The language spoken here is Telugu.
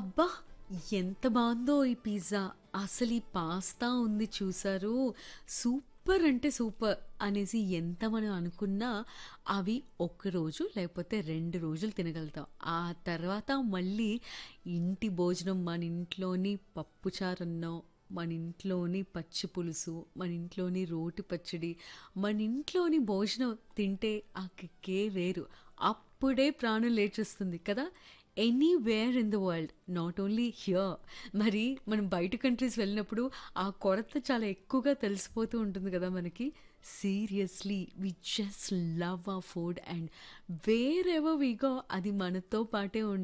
అబ్బా! ఎంత బావుందో ఈ పిజ్జా. అసలు ఈ పాస్తా ఉంది చూసారూ, సూపర్ అంటే సూపర్ అనేసి ఎంత మనం అనుకున్నా, అవి ఒక్కరోజు లేకపోతే 2 రోజులు తినగలుగుతాం. ఆ తర్వాత మళ్ళీ ఇంటి భోజనం మన ఇంట్లోని పప్పుచారన్నో, మన ఇంట్లోని పచ్చి పులుసు, మన ఇంట్లోని రోటి పచ్చడి, మన ఇంట్లోని భోజనం తింటే ఆ కిక్కే వేరు. అప్పుడే ప్రాణం లేచొస్తుంది కదా! Anywhere in the world not only here. మరి మనం బయట కంట్రీస్ వెళ్ళినప్పుడు ఆ కొరత చాలా ఎక్కువగా తెలిసిపోతూ ఉంటుంది కదా మనకి. Seriously we just love our food and wherever we go అది మనతో పాటే ఉం